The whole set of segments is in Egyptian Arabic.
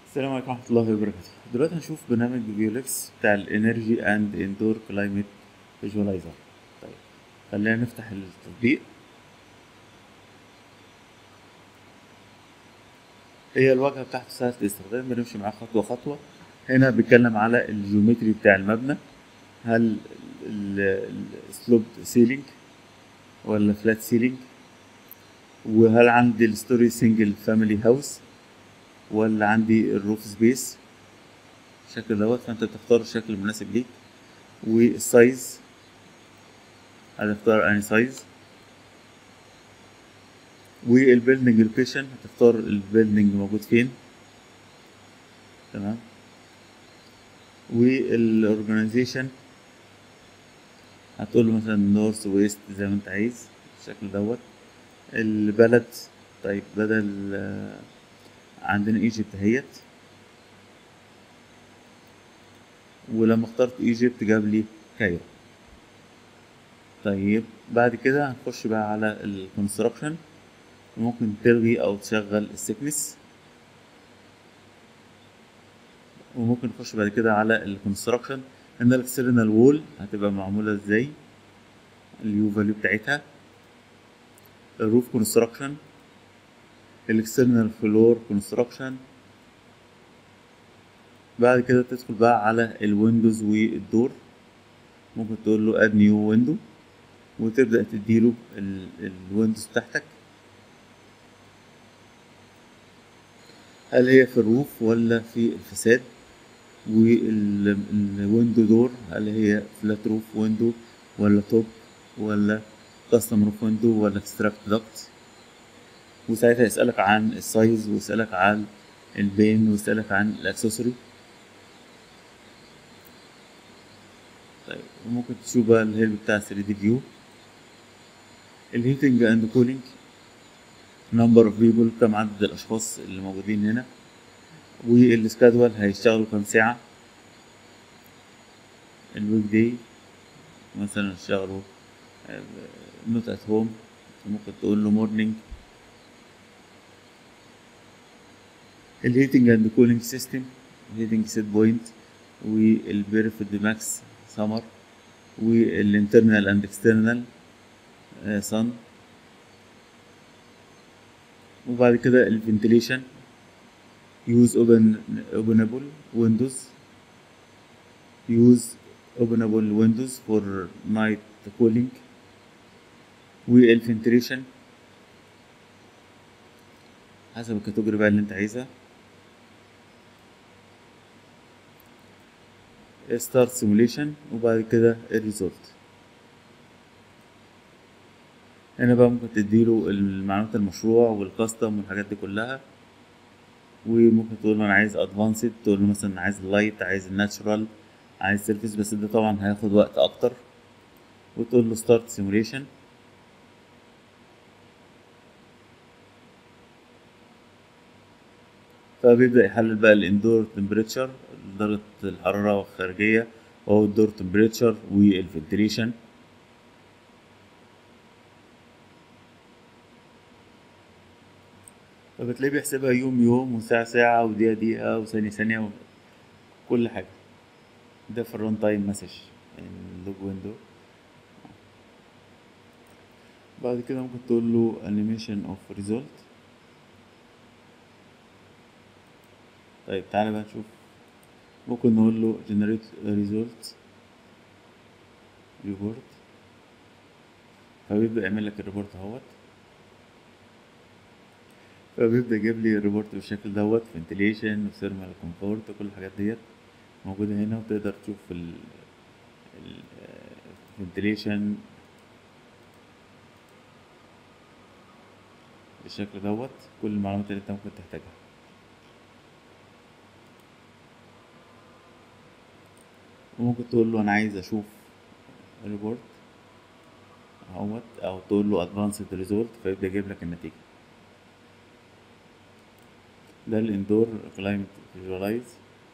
السلام عليكم ورحمة الله وبركاته دلوقتي هنشوف برنامج فيولكس بتاع الانرجي اند اندور كلايمت فيجواليزر طيب خلينا نفتح التطبيق هي الواجهة بتاعته سهلة الاستخدام بنمشي معاه خطوة خطوة هنا بيتكلم على الجيومتري بتاع المبنى هل السلوب سيلينج ولا فلات سيلينج وهل عندي الستوري سنجل فاميلي هاوس ولا عندي الروف سبيس الشكل دوت فانت بتختار الشكل المناسب ليك والسايز هتختار اني سايز والبيلدنج لوكيشن هتختار البيلدنج موجود فين تمام والاورجنايزيشن هتقول له مثلا نورث ويست زي ما انت عايز الشكل دوت البلد طيب بدل آه، عندنا ايجيبت اهيت ولما اخترت ايجيبت جاب لي كايرو طيب بعد كده هنخش بقى على الكونستراكشن ممكن تلغي او تشغل السكنس وممكن نخش بعد كده على الكونستراكشن ان الاكسترنال وول هتبقى معموله ازاي اليو فاليو بتاعتها الروف كونستراكشن الاكسترنال فلور كونستراكشن بعد كده تدخل بقى على الويندوز والدور ممكن تقول له اد نيو ويندو وتبدا تديله الويندوز بتاعتك هل هي في الروف ولا في الفساد والويندو دور هل هي فلات روف ويندو ولا توب ولا كاستم روف ويندو ولا اكستراكت دكت وساعتها يسألك عن السايز ويسألك عن البين ويسألك عن الاكسسوري طيب وممكن تشوف بقى الهيلب بتاع 3 دي فيو الهيتنج اند كولينج نمبر اوف بيبل كم عدد الاشخاص اللي موجودين هنا والسكادول هيشتغلوا كام ساعة الويك داي مثلا يشتغلوا نوت ات هوم ممكن تقول له مورنينج الهيتنج اند كولينج سيستم الهيتنج سيت بوينت والبيرفكت ماكس سمر والانترنال اند اكسترنال صن وبعد كده الفنتليشن use open openable windows use openable windows for night cooling والفنتريشن حسب الكاتيجوري بقى اللي انت عايزها start simulation وبعد كده الريزولت هنا بقى ممكن تديله المعلومات المشروع والكاستم والحاجات دي كلها وممكن تقول له انا عايز ادفانسد تقول له مثلا عايز اللايت عايز الناتشورال عايز سيرفيس بس ده طبعا هياخد وقت اكتر وتقول له ستارت سيموليشن فبيبدأ يحلل بقى الاندور تمبريتشر درجة الحرارة الخارجية وهو الدور تمبريتشر والفنتريشن فبتلاقيه بيحسبها يوم يوم وساعة ساعة ودقيقة دقيقة وثانية ثانية كل حاجة ده في الرون تايم مسج اللوج ويندو بعد كده ممكن تقول له animation of result طيب تعالى بقى نشوف ممكن نقول له generate result report فبيبدأ يعمل لك الريبورت اهوت فبيبدأ يجيب لي الريبورت بالشكل دوت فنتليشن وثيرمال كومفورت وكل الحاجات ديت موجودة هنا وتقدر تشوف ال الفنتليشن بالشكل دوت كل المعلومات اللي انت ممكن تحتاجها وممكن تقول له انا عايز اشوف الريبورت اهوت او تقول له ادفانسد ريزولت فيبدأ يجيب لك النتيجة ده الاندور كلايمت فيجوالايز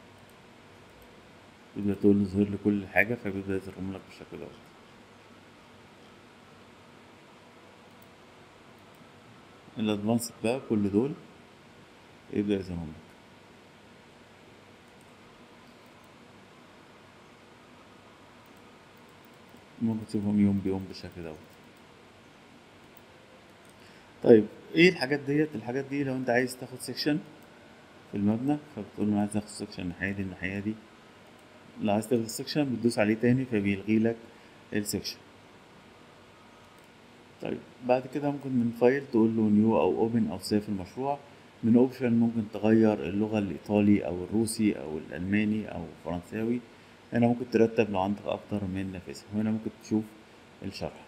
تبدأ تقول له ظهر لي كل حاجة فبيبدأ يظهرهم لك بالشكل دوت الادفانسد بقى كل دول يبدأ يظهرهم لك ممكن تشوفهم يوم بيوم بالشكل دوت طيب ايه الحاجات ديت الحاجات دي لو انت عايز تاخد سيكشن في المبنى فبتقول له انا عايز اخد سيكشن الناحيه دي الناحيه دي لو عايز تلغي السيكشن بتدوس عليه تاني فبيلغي لك السيكشن طيب بعد كده ممكن من فايل تقول له نيو او اوبن او سيف المشروع من اوبشن ممكن تغير اللغة الايطالي او الروسي او الالماني او الفرنساوي هنا ممكن ترتب لو عندك اكتر من نافذة وهنا ممكن تشوف الشرح